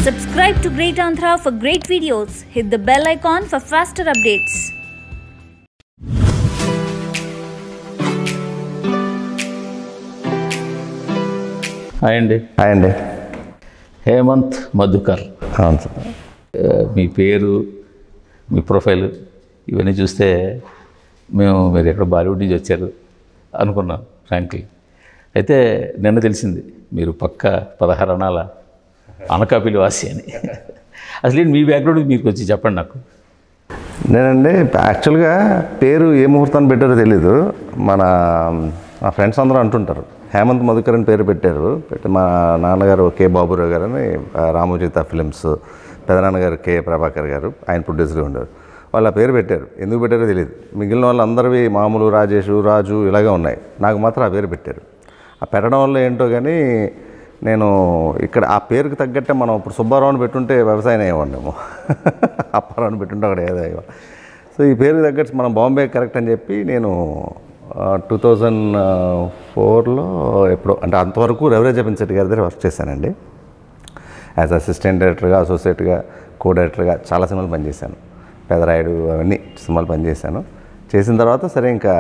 Subscribe to Great Andhra for great videos. Hit the bell icon for faster updates. Hi అండి hi అండి హేమంత్ మధుకర్ అవును sir ఆ, మీ పేరు మీ profile ఇవన్నీ చూస్తే మేము మీరు ఎక్కడ బాలీవుడ్ నుంచి వచ్చారు అనుకున్నాం ఫ్రాంక్లీ అయితే నిన్న తెలిసింది మీరు పక్క పదహారు అణాల అనకాపల్లి వాసి అని అసలు ఏంటి మీ బ్యాక్గ్రౌండ్ మీకు వచ్చి చెప్పండి నాకు నేనండి యాక్చువల్గా పేరు ఏ ముహూర్తాన్ని పెట్టారో తెలీదు మన మా ఫ్రెండ్స్ అందరూ అంటుంటారు హేమంత్ మధుకర్ అని పేరు పెట్టారు పెట్టి మా నాన్నగారు కే బాబురావు గారు అని ఆ, రామోజిత ఫిలిమ్స్ పెదనాన్నగారు కే ప్రభాకర్ గారు ఆయన ప్రొడ్యూసర్గా ఉండేవారు వాళ్ళు ఆ పేరు పెట్టారు ఎందుకు పెట్టారో తెలియదు మిగిలిన వాళ్ళందరివి మామూలు రాజేష్ రాజు ఇలాగే ఉన్నాయి నాకు మాత్రం ఆ పేరు పెట్టారు ఆ పెట్టడం వల్ల ఏంటో కానీ నేను ఇక్కడ ఆ పేరుకి తగ్గట్టే మనం ఇప్పుడు సుబ్బారావుని పెట్టుంటే వ్యవసాయం అయ్యేవాడినేమో అప్పారావుని పెట్టుంటే అక్కడ ఏదో అయ్యేవాడు సో ఈ పేరుకి తగ్గట్టు మనం బాంబే కరెక్ట్ అని చెప్పి నేను టూ థౌజండ్ ఫోర్లో ఎప్పుడో అంటే అంతవరకు రవిరాజ పిన్సెట్టి గారి దగ్గర వర్క్ చేశానండి యాజ్ అసిస్టెంట్ డైరెక్టర్గా అసోసియేట్గా కో డైరెక్టర్గా చాలా సినిమాలు పనిచేశాను పెదరాయుడు అవన్నీ సినిమాలు పనిచేశాను చేసిన తర్వాత సరే ఇంకా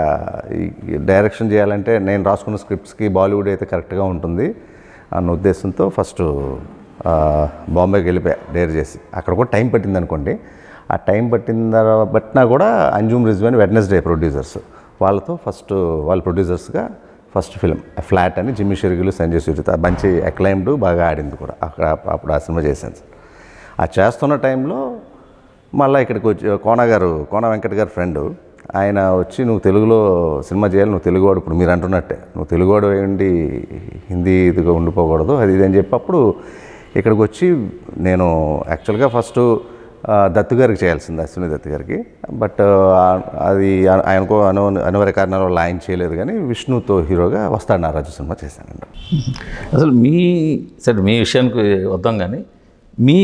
ఈ డైరెక్షన్ చేయాలంటే నేను రాసుకున్న స్క్రిప్ట్స్కి బాలీవుడ్ అయితే కరెక్ట్గా ఉంటుంది అన్న ఉద్దేశంతో ఫస్ట్ ఆ, బాంబేకి వెళ్ళిపోయా డేర్ చేసి అక్కడ కూడా టైం పట్టింది అనుకోండి ఆ టైం పట్టిన తర్వాత పట్టినా కూడా అంజూమ్ రిజ్వాన్ వెడ్నెస్డే ప్రొడ్యూసర్స్ వాళ్ళతో ఫస్ట్ వాళ్ళ ప్రొడ్యూసర్స్గా ఫస్ట్ ఫిల్మ్ ఫ్లాట్ అని జిమ్మి షెరుగులు సంజయ్ సుజిత మంచి అక్లైమ్డ్ బాగా ఆడింది కూడా అక్కడ అప్పుడు ఆ సినిమా చేశాను సార్ ఆ చేస్తున్న టైంలో మళ్ళీ ఇక్కడికి వచ్చి కోన గారు కోన వెంకట్ గారు ఫ్రెండ్ ఆయన వచ్చి నువ్వు తెలుగులో సినిమా చేయాలి నువ్వు తెలుగువాడు ఇప్పుడు మీరు అంటున్నట్టే నువ్వు తెలుగువాడు ఏంటి హిందీ ఇదిగా ఉండిపోకూడదు అది ఇది అని చెప్పి అప్పుడు ఇక్కడికి వచ్చి నేను యాక్చువల్గా ఫస్ట్ ఆ, దత్తు గారికి చేయాల్సింది అశ్విని దత్తు గారికి బట్ ఆ, అది ఆ- ఆయనకు అను అనివార్య కారణాల వల్ల ఆయన చేయలేదు కానీ విష్ణుతో హీరోగా వస్తాడు నారాజు సినిమా చేశానండి అసలు మీ సరే మీ విషయానికి వద్దాం కానీ మీ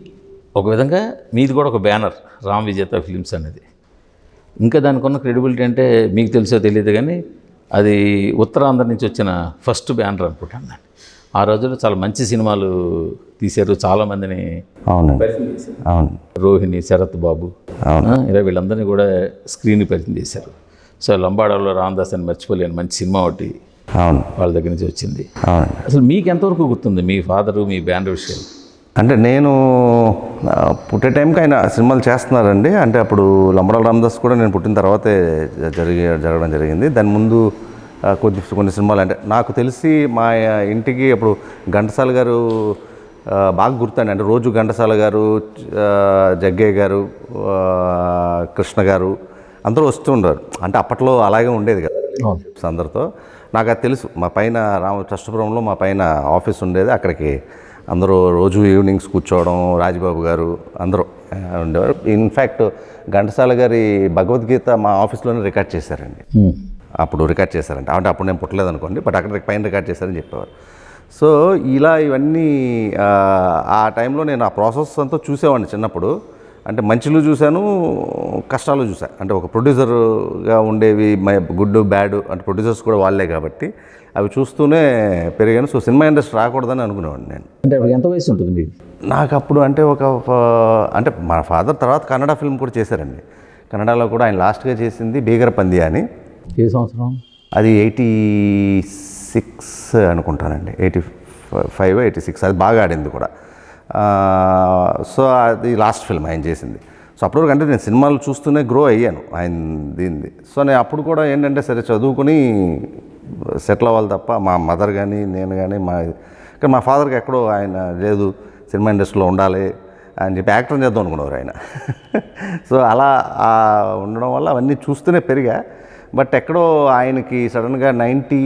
ఒక విధంగా మీది కూడా ఒక బ్యానర్ రామ్ విజేత ఫిలిమ్స్ అనేది ఇంకా దానికి ఉన్న క్రెడిబిలిటీ అంటే మీకు తెలుసో తెలియదు కానీ అది ఉత్తరాంధ్ర నుంచి వచ్చిన ఫస్ట్ బ్యానర్ అనుకుంటాను నేను ఆ రోజుల్లో చాలా మంచి సినిమాలు తీశారు చాలామందిని అవునండి అవును రోహిణి శరత్ బాబు అవును. ఆ, ఇలా వీళ్ళందరినీ కూడా స్క్రీన్ పరిచయం చేశారు సో లంబాడాలో రామదాస్ అని మర్చిపోలేని మంచి సినిమా ఒకటి అవును వాళ్ళ దగ్గర నుంచి వచ్చింది అవునండి అసలు మీకు ఎంతవరకు గుర్తుంది మీ ఫాదరు మీ బ్యాండ్ విషయం అంటే నేను ఆ, పుట్టే టైంకి ఆయన సినిమాలు చేస్తున్నారండి అంటే అప్పుడు లంబడాల రామదాస్ కూడా నేను పుట్టిన తర్వాతే జ- జరిగి జరగడం జరిగింది దాని ముందు ఆ, కొద్ది కొన్ని సినిమాలు అంటే నాకు తెలిసి మా ఇంటికి అప్పుడు ఘంటసాల గారు ఆ, బాగా గుర్తండి అంటే రోజు ఘంటసాల గారు ఆ, జగ్గయ్య గారు ఆ, కృష్ణ గారు అందరూ వస్తూ ఉండరు అంటే అప్పట్లో అలాగే ఉండేది కదా అందరితో నాకు అది తెలుసు మా పైన రామ కృష్ణపురంలో మా పైన ఆఫీస్ ఉండేది అక్కడికి అందరూ రోజు ఈవినింగ్స్ కూర్చోవడం రాజబాబు గారు అందరూ ఆ, ఉండేవారు ఇన్ఫ్యాక్ట్ ఘంటసాల గారి భగవద్గీత మా ఆఫీస్లోనే రికార్డ్ చేశారండి అప్పుడు రికార్డ్ చేశారంట అంటే అప్పుడు నేను పుట్టలేదు అనుకోండి బట్ అక్కడ పైన రికార్డ్ చేశారని చెప్పేవారు సో ఇలా ఇవన్నీ ఆ, ఆ టైంలో నేను ఆ ప్రాసెస్ అంతా చూసేవాడిని చిన్నప్పుడు అంటే మంచిలు చూశాను కష్టాలు చూశాను అంటే ఒక ప్రొడ్యూసర్గా ఉండేవి గుడ్ బ్యాడ్ అంటే ప్రొడ్యూసర్స్ కూడా వాళ్ళే కాబట్టి అవి చూస్తూనే పెరిగాను సో సినిమా ఇండస్ట్రీ రాకూడదని అనుకునేవాడిని నేను అంటే అప్పుడు ఎంత వయసు ఉంటుంది మీకు నాకు అప్పుడు అంటే ఒక ఫ- అంటే మా ఫాదర్ తర్వాత కన్నడ ఫిల్మ్ కూడా చేశారండి కన్నడలో కూడా ఆయన లాస్ట్గా చేసింది బీగర పంది అని ఏ సంవత్సరం అది ఎయిటీ సిక్స్ అనుకుంటానండి ఎయిటీ ఫైవ్ ఎయిటీ సిక్స్ అది బాగా ఆడింది కూడా ఆ, సో అది లాస్ట్ ఫిల్మ్ ఆయన చేసింది సో అప్పటివరకు అంటే నేను సినిమాలు చూస్తూనే గ్రో అయ్యాను ఆయన దీనిది సో నేను అప్పుడు కూడా ఏంటంటే సరే చదువుకుని సెటిల్ అవ్వాలి తప్ప మా మదర్ కానీ నేను కానీ మా కానీ మా ఫాదర్కి ఎక్కడో ఆయన లేదు సినిమా ఇండస్ట్రీలో ఉండాలి అని చెప్పి యాక్టర్ చేద్దాం అనుకున్నారు ఆయన సో అలా ఆ ఉండడం వల్ల అవన్నీ చూస్తూనే పెరిగా బట్ ఎక్కడో ఆయనకి సడన్గా నైంటీ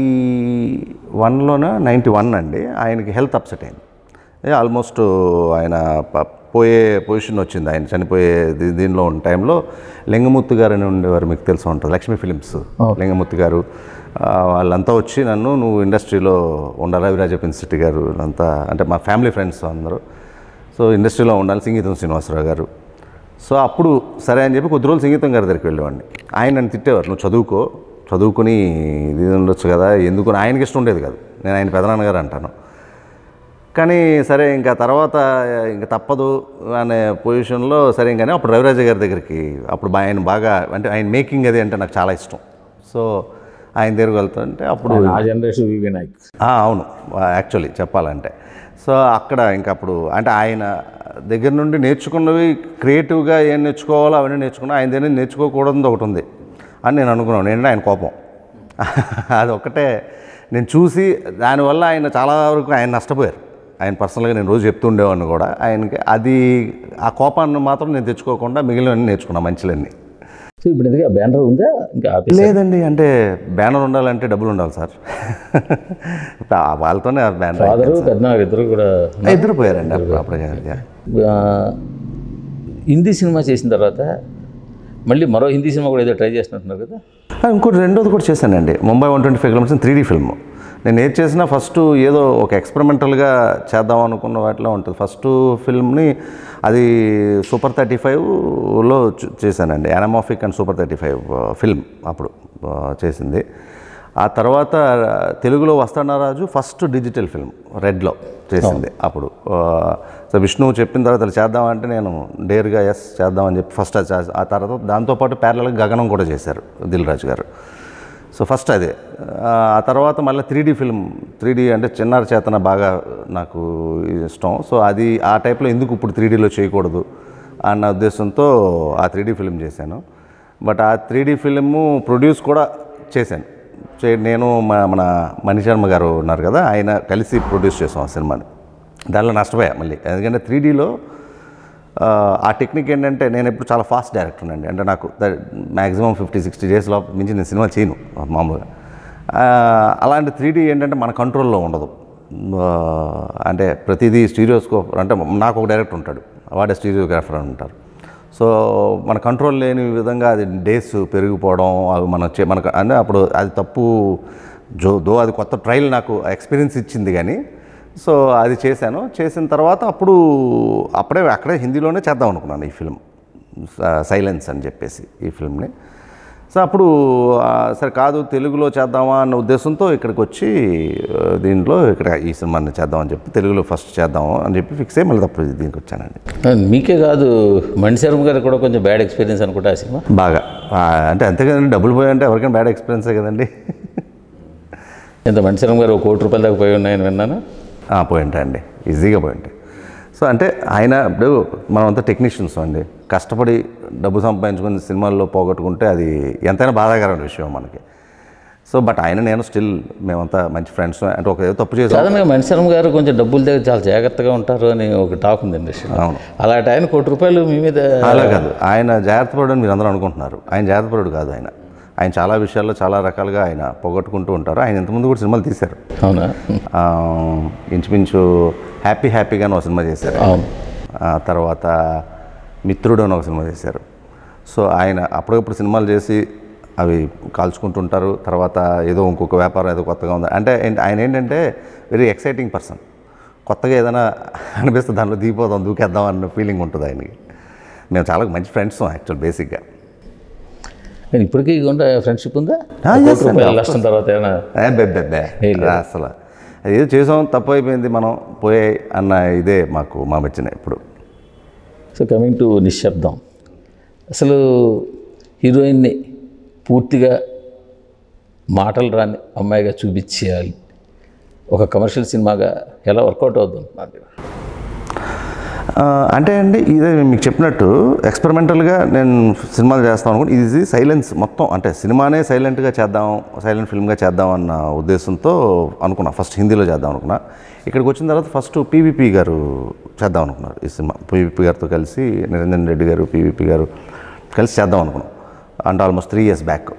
వన్లోన నైంటీ వన్ అండి ఆయనకి హెల్త్ అప్సెట్ అయింది ఏ ఆల్మోస్ట్ ఆయన ప- పోయే పొజిషన్ వచ్చింది ఆయన చనిపోయే దీ- దీనిలో ఉన్న టైంలో లింగమూర్తి గారు అని ఉండేవారు మీకు తెలిసి ఉంటుంది లక్ష్మీ ఫిలిమ్స్ లింగమూర్తి గారు ఆ, వాళ్ళంతా వచ్చి నన్ను నువ్వు ఇండస్ట్రీలో ఉండాలి విరాజ పిన్సిటీ గారు వీళ్ళంతా అంటే మా ఫ్యామిలీ ఫ్రెండ్స్ అందరూ సో ఇండస్ట్రీలో ఉండాలి సంగీతం శ్రీనివాసరావు గారు సో అప్పుడు సరే అని చెప్పి కొద్ది రోజులు సంగీతం గారి దగ్గరికి వెళ్ళేవాడిని ఆయన నన్ను తిట్టేవారు నువ్వు చదువుకో చదువుకుని ఇది ఉండొచ్చు కదా ఎందుకు ఆయనకి ఇష్టం ఉండేది కాదు నేను ఆయన పెదనాన్నగారు అంటాను కానీ సరే ఇంకా తర్వాత ఇంకా తప్పదు అనే పొజిషన్లో సరే ఇంకానే అప్పుడు రవిరాజ గారి దగ్గరికి అప్పుడు బా- ఆయన బాగా అంటే ఆయన మేకింగ్ అది అంటే నాకు చాలా ఇష్టం సో ఆయన దగ్గరికి వెళ్తుంటే అప్పుడు ఆ జనరేషన్ వి వినాయక్ ఆ, అవును యాక్చువల్లీ చెప్పాలంటే సో అక్కడ ఇంకా అప్పుడు అంటే ఆయన దగ్గర నుండి నేర్చుకున్నవి క్రియేటివ్గా ఏం నేర్చుకోవాలో అవన్నీ నేర్చుకున్నా ఆయన దగ్గర నుంచి నేర్చుకోకూడదు ఒకటి ఉంది అని నేను అనుకున్నాను ఏంటంటే ఆయన కోపం అది ఒకటే నేను చూసి దానివల్ల ఆయన చాలా వరకు ఆయన నష్టపోయారు ఆయన పర్సనల్గా నేను రోజు చెప్తుండేవాడిని కూడా ఆయనకి అది ఆ కోపాన్ని మాత్రం నేను తెచ్చుకోకుండా మిగిలినవన్నీ నేర్చుకున్నా మంచిలన్నీ సో ఇప్పుడు ఎందుకు బ్యానర్ ఉందా ఇంకా ఆపేసి లేదండి అంటే బ్యానర్ ఉండాలంటే డబ్బులు ఉండాలి సార్ ఆ వాళ్ళతోనే ఆ బ్యానర్ ఫాదరు పెద్ద ఇద్దరు కూడా ఇద్దరు పోయారండి అప్పుడు అప్పుడు ఆ, హిందీ సినిమా చేసిన తర్వాత మళ్ళీ మరో హిందీ సినిమా కూడా ఏదో ట్రై చేస్తున్నట్టున్నారు కదా ఆ, ఇంకోటి రెండోది కూడా చేశానండి Mumbai one twenty five kilometres three D film నేను ఏది చేసినా ఫస్ట్ ఏదో ఒక ఎక్స్పెరిమెంటల్గా చేద్దాం అనుకున్న వాటిలో ఉంటుంది ఫస్ట్ ఫిల్మ్ని అది సూపర్ థర్టీ ఫైవ్లో చేశానండి యానమాఫిక్ and super thirty five film అప్పుడు ఆ, చేసింది ఆ తర్వాత తెలుగులో వస్తానరాజు ఫస్ట్ డిజిటల్ ఫిల్మ్ రెడ్లో చేసింది అప్పుడు ఆ, సో విష్ణువు చెప్పిన తర్వాత అది చేద్దామంటే నేను డేర్గా ఎస్ చేద్దామని చెప్పి ఫస్ట్ అది చేసా- ఆ తర్వాత దాంతోపాటు ప్యారలల్గా గగనం కూడా చేశారు దిల్ రాజు గారు సో ఫస్ట్ అదే ఆ ఆ తర్వాత మళ్ళీ three D film three D అంటే చిన్నారి చేతన బాగా నాకు ఇష్టం సో అది ఆ టైప్లో ఎందుకు ఇప్పుడు త్రీ డీలో చేయకూడదు అన్న ఉద్దేశంతో ఆ త్రీ డీ ఫిల్మ్ చేశాను బట్ ఆ త్రీ డీ ఫిల్ము ప్రొడ్యూస్ కూడా చేశాను చే నేను మన మన మణిశర్మ గారు ఉన్నారు కదా ఆయన కలిసి ప్రొడ్యూస్ చేసాం ఆ సినిమాని దానిలో నష్టపోయా మళ్ళీ ఎందుకంటే త్రీ డీలో ఆ టెక్నిక్ ఏంటంటే నేను ఎప్పుడు చాలా ఫాస్ట్ డైరెక్టర్ అండి అంటే నాకు మ్యాక్సిమం ఫిఫ్టీ సిక్స్టీ డేస్ లోపల మించి నేను సినిమా చేయను మామూలుగా ఆ, అలాంటి త్రీ డీ ఏంటంటే మన కంట్రోల్లో ఉండదు ఆ, అంటే ప్రతిదీ స్టీరియోస్కోప్ అంటే నాకు ఒక డైరెక్టర్ ఉంటాడు వాడే స్టీరియోగ్రాఫర్ అని ఉంటారు సో మన కంట్రోల్ లేని విధంగా అది డేస్ పెరిగిపోవడం అవి మన చే- మనకు అంటే అప్పుడు అది తప్పు జో దో అది కొత్త ట్రయల్ నాకు ఎక్స్పీరియన్స్ ఇచ్చింది కానీ సో అది చేశాను చేసిన తర్వాత అప్పుడు అప్పుడే అక్కడే హిందీలోనే చేద్దాం అనుకున్నాను ఈ ఫిల్మ్ సైలెన్స్ అని చెప్పేసి ఈ ఫిల్మ్ని సో అప్పుడు ఆ, సరే కాదు తెలుగులో చేద్దామా అన్న ఉద్దేశంతో ఇక్కడికి వచ్చి ఆ, దీంట్లో ఇక్కడ ఈ సినిమాని చేద్దామని చెప్పి తెలుగులో ఫస్ట్ చేద్దాము అని చెప్పి ఫిక్స్ అయ్యి మళ్ళీ తప్పుడు దీనికి వచ్చానండి ఆ, మీకే కాదు మణిశర్మ గారికి కూడా కొంచెం బ్యాడ్ ఎక్స్పీరియన్స్ అనుకుంటా ఆ సినిమా బాగా ఆ, అంటే అంతే కదండి డబ్బులు పోయంటే ఎవరికైనా బ్యాడ్ ఎక్స్పీరియన్సే కదండి ఎంత మణిశర్మ గారు ఒక కోటి రూపాయల దాకా పోయి ఉన్నాయని విన్నాను ఆ, పోయి ఉంటాయండి ఈజీగా పోయి ఉంటాయి సో అంటే ఆయన ఇప్పుడు మనమంతా టెక్నీషియన్స్ అండి కష్టపడి డబ్బు సంపాదించుకుని సినిమాల్లో పోగొట్టుకుంటే అది ఎంతైనా బాధాకరమైన విషయం మనకి సో బట్ ఆయన నేను స్టిల్ మేమంతా మంచి ఫ్రెండ్స్ అంటే ఒక ఏదో తప్పు చేసాం సాధారణంగా మణిశర్మ గారు కొంచెం డబ్బుల దగ్గర చాలా జాగ్రత్తగా ఉంటారు అని ఒక టాక్ ఉంది ఇండస్ట్రీలో అవును. అలాంటి ఆయన కోటి రూపాయలు మీ మీద అలా కాదు ఆయన జాగ్రత్త పరుడు అని మీరు అందరూ అనుకుంటున్నారు ఆయన జాగ్రత్త పరుడు కాదు ఆయన ఆయన చాలా విషయాల్లో చాలా రకాలుగా ఆయన పోగొట్టుకుంటూ ఉంటారు ఆయన ఇంతకుముందు కూడా సినిమాలు తీశారు అవునా ఆ, ఇంచుమించు హ్యాపీ హ్యాపీగా అని ఒక సినిమా చేశారు అవును ఆ తర్వాత మిత్రుడు అని ఒక సినిమా చేశారు సో ఆయన అప్పుడప్పుడు సినిమాలు చేసి అవి కాల్చుకుంటుంటారు తర్వాత ఏదో ఇంకొక వ్యాపారం ఏదో కొత్తగా ఉంది అంటే ఏంటి- ఆయన ఏంటంటే వెరీ ఎక్సైటింగ్ పర్సన్ కొత్తగా ఏదైనా అనిపిస్తే దాంట్లో దిగిపోదాం దూకేద్దాం అన్న ఫీలింగ్ ఉంటుంది ఆయనకి మేము చాలా మంచి ఫ్రెండ్స్ యాక్చువల్ బేసిక్గా కానీ ఇప్పటికీ ఉండే ఫ్రెండ్షిప్ ఉందా Ah, కోటి yes, అండి, రూపాయలు of నష్టం తర్వాత ఏమైనా బెబ్బెబ్బే ఏం లేదు. అసలు అది ఏదో చేసాం తప్పు అయిపోయింది మనం పోయాయి అన్న ఇదే మాకు మా మధ్యన ఇప్పుడు సో కమింగ్ టు నిశ్శబ్దం అసలు హీరోయిన్ని పూర్తిగా మాటలు రాని అమ్మాయిగా చూపించేయాలి ఒక కమర్షియల్ సినిమాగా ఎలా వర్కౌట్ అవుతుంది అనుకుంటున్నారు ఆ, అంటే అండి ఇదే మీకు చెప్పినట్టు ఎక్స్పెరిమెంటల్గా నేను సినిమాలు చేస్తాం అనుకుంటే ఇది సైలెన్స్ మొత్తం అంటే సినిమానే సైలెంట్గా చేద్దాం సైలెంట్ ఫిల్మ్గా చేద్దాం అన్న ఉద్దేశంతో అనుకున్నా ఫస్ట్ హిందీలో చేద్దాం అనుకున్నా ఇక్కడికి వచ్చిన తర్వాత ఫస్ట్ పీవీపీ గారు చేద్దాం అనుకున్నారు ఈ సినిమా పీవీపీ గారితో కలిసి నిరంజన్ రెడ్డి గారు పీవీపీ గారు కలిసి చేద్దాం అనుకున్నాం అంటే ఆల్మోస్ట్ త్రీ ఇయర్స్ బ్యాక్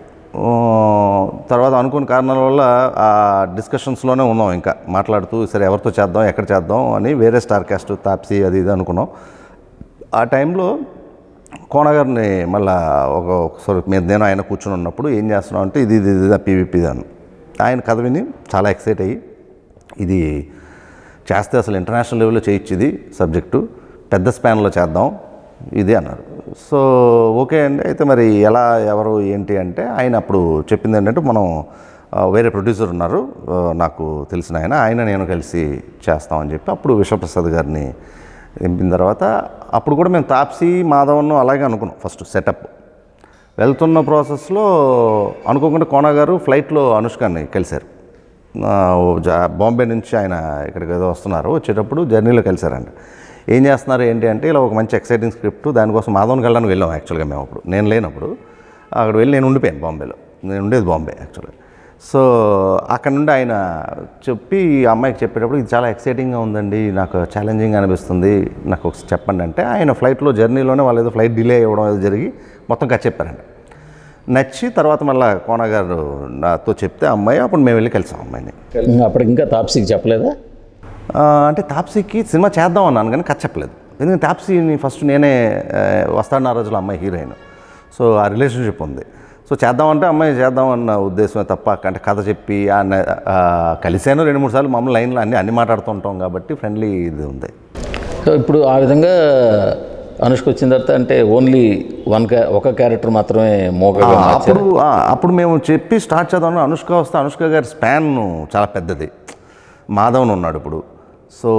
తర్వాత అనుకున్న కారణాల వల్ల ఆ డిస్కషన్స్లోనే ఉన్నాం ఇంకా మాట్లాడుతూ సరే ఎవరితో చేద్దాం ఎక్కడ చేద్దాం అని వేరే స్టార్ కాస్ట్ తాప్సీ అది ఇది అనుకున్నాం ఆ టైంలో కోన గారిని మళ్ళా ఒక ఒకసారి మీద నేను ఆయన కూర్చొని ఉన్నప్పుడు ఏం చేస్తున్నాం అంటే ఇది ఇది ఇది పీవీపీ అని ఆయన కథ విని చాలా ఎక్సైట్ అయ్యి ఇది చేస్తే అసలు ఇంటర్నేషనల్ లెవెల్లో చేయొచ్చు ఇది సబ్జెక్టు పెద్ద స్పాన్లో చేద్దాం ఇది అన్నారు సో ఓకే అండి అయితే మరి ఎలా ఎవరు ఏంటి అంటే ఆయన అప్పుడు చెప్పింది ఏంటంటే మనం ఆ, వేరే ప్రొడ్యూసర్ ఉన్నారు ఆ, నాకు తెలిసిన ఆయన ఆయన నేను కలిసి చేస్తామని చెప్పి అప్పుడు విశ్వప్రసాద్ గారిని దింపిన తర్వాత అప్పుడు కూడా మేము తాప్సీ మాధవన్ను అలాగే అనుకున్నాం ఫస్ట్ సెటప్ వెళ్తున్న ప్రాసెస్లో అనుకోకుండా కోన గారు ఫ్లైట్లో అనుష్కని కలిశారు ఆ, ఓ జా- బాంబే నుంచి ఆయన ఇక్కడికి ఏదో వస్తున్నారు వచ్చేటప్పుడు జర్నీలో కలిశారంట ఏం చేస్తున్నారు ఏంటి అంటే ఇలా ఒక మంచి ఎక్సైటింగ్ స్క్రిప్ట్ దానికోసం మాధవన్కి వెళ్ళడానికి వెళ్ళాం యాక్చువల్గా మేము అప్పుడు నేను లేనప్పుడు అక్కడ వెళ్ళి నేను ఉండిపోయాను బాంబేలో నేను ఉండేది బాంబే యాక్చువల్గా సో అక్కడ నుండి ఆయన చెప్పి ఈ అమ్మాయికి చెప్పేటప్పుడు ఇది చాలా ఎక్సైటింగ్గా ఉందండి నాకు ఛాలెంజింగ్ అనిపిస్తుంది నాకు ఒకసారి చెప్పండి అంటే ఆయన ఫ్లైట్లో జర్నీలోనే వాళ్ళు ఏదో ఫ్లైట్ డిలే అవ్వడం ఏదో జరిగి మొత్తం కథ చెప్పారంట నచ్చి తర్వాత మళ్ళీ కోన గారు నాతో చెప్తే అమ్మాయి అప్పుడు మేము వెళ్ళి కలిసాం అమ్మాయిని అప్పటికి ఇంకా తాప్సీకి చెప్పలేదా ఆ, అంటే తాప్సీకి సినిమా చేద్దాం అన్నాను కానీ కథ చెప్పలేదు ఎందుకంటే తాప్సీని ఫస్ట్ నేనే ఆ, వస్తాడు నా రోజులో అమ్మాయి హీరోయిన్ సో ఆ రిలేషన్షిప్ ఉంది సో చేద్దామంటే అమ్మాయి చేద్దాం అన్న ఉద్దేశమే తప్ప అంటే కథ చెప్పి ఆ న- ఆ, కలిసాను రెండు మూడు సార్లు మామూలు లైన్లో అన్ని అన్ని మాట్లాడుతుంటాం కాబట్టి ఫ్రెండ్లీ ఇది ఉంది సో ఇప్పుడు ఆ విధంగా అనుష్క వచ్చిన తర్వాత అంటే ఓన్లీ వన్ క్యా ఒక క్యారెక్టర్ మాత్రమే మోగగా మార్చారు అప్పుడు ఆ, అప్పుడు మేము చెప్పి స్టార్ట్ చేద్దాం అనుష్క వస్తే అనుష్క గారి స్పాన్ చాలా పెద్దది మాధవన్ ఉన్నాడు ఇప్పుడు సో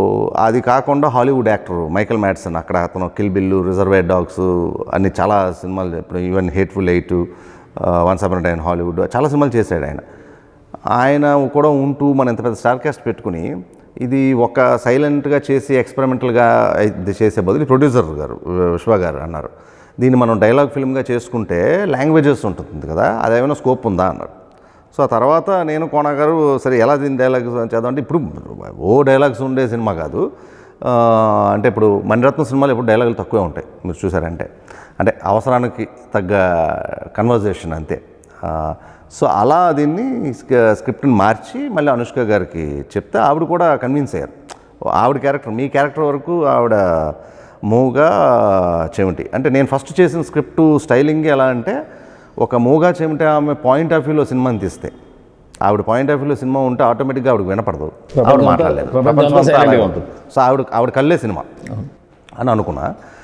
అది కాకుండా హాలీవుడ్ యాక్టర్ మైకల్ మ్యాడ్సన్ అక్కడ అతను కిల్ బిల్లు రిజర్వేర్ డాగ్స్ అన్ని చాలా సినిమాలు ఇప్పుడు even Hateful Eight Once Upon Time Hollywood చాలా సినిమాలు చేశాడు ఆయన ఆయన కూడా ఉంటూ మన ఇంత పెద్ద స్టార్ కాస్ట్ పెట్టుకుని ఇది ఒక సైలెంట్గా చేసి ఎక్స్పెరిమెంటల్గా ఇది చేసే బదులు ప్రొడ్యూసర్ గారు విశ్వ గారు అన్నారు దీన్ని మనం డైలాగ్ ఫిల్మ్గా చేసుకుంటే లాంగ్వేజెస్ ఉంటుంది కదా అదేమైనా స్కోప్ ఉందా అన్నారు సో ఆ తర్వాత నేను కోన గారు సరే ఎలా దీని డైలాగ్స్ చేద్దాం అంటే ఇప్పుడు ఓ డైలాగ్స్ ఉండే సినిమా కాదు ఆ, అంటే ఇప్పుడు మణిరత్నం సినిమాలు ఎప్పుడు డైలాగులు తక్కువే ఉంటాయి మీరు చూసారంటే అంటే అవసరానికి తగ్గ కన్వర్జేషన్ అంతే ఆ, సో అలా దీన్ని స్క- స్క్రిప్ట్ని మార్చి మళ్ళీ అనుష్క గారికి చెప్తే ఆవిడ కూడా కన్విన్స్ అయ్యారు ఆవిడ క్యారెక్టర్ మీ క్యారెక్టర్ వరకు ఆవిడ మూగా చెమిటి అంటే నేను ఫస్ట్ చేసిన స్క్రిప్ట్ స్టైలింగ్ ఎలా అంటే ఒక మూగా చెమిటి ఆమె పాయింట్ ఆఫ్ వ్యూలో సినిమాని తీస్తే ఆవిడ పాయింట్ ఆఫ్ వ్యూలో సినిమా ఉంటే ఆటోమేటిక్గా ఆవిడకి వినపడదు ఆవిడ ప్రపంచం మాట్లాడలేదు అంతా- ప్రపంచం ప్రపంచం అంతా అంతా silent గా అలాగే ఉంటుంది. సో ఆవిడ ఆవిడ కళ్ళే సినిమా అని అనుకున్నా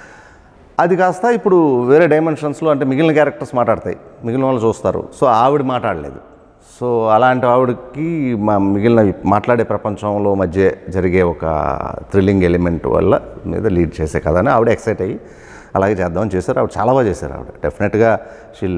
అది కాస్త ఇప్పుడు వేరే డైమెన్షన్స్లో అంటే మిగిలిన క్యారెక్టర్స్ మాట్లాడతాయి మిగిలిన వాళ్ళు చూస్తారు సో ఆవిడ మాట్లాడలేదు సో అలాంటి ఆవిడకి మా మిగిలిన మాట్లాడే ప్రపంచంలో మధ్య జరిగే ఒక థ్రిల్లింగ్ ఎలిమెంట్ వల్ల మీద లీడ్ చేసే కదా అని ఆవిడ ఎక్సైట్ అయ్యి అలాగే చేద్దామని చేశారు ఆవిడ చాలా బాగా చేశారు ఆవిడ డెఫినెట్గా షిల్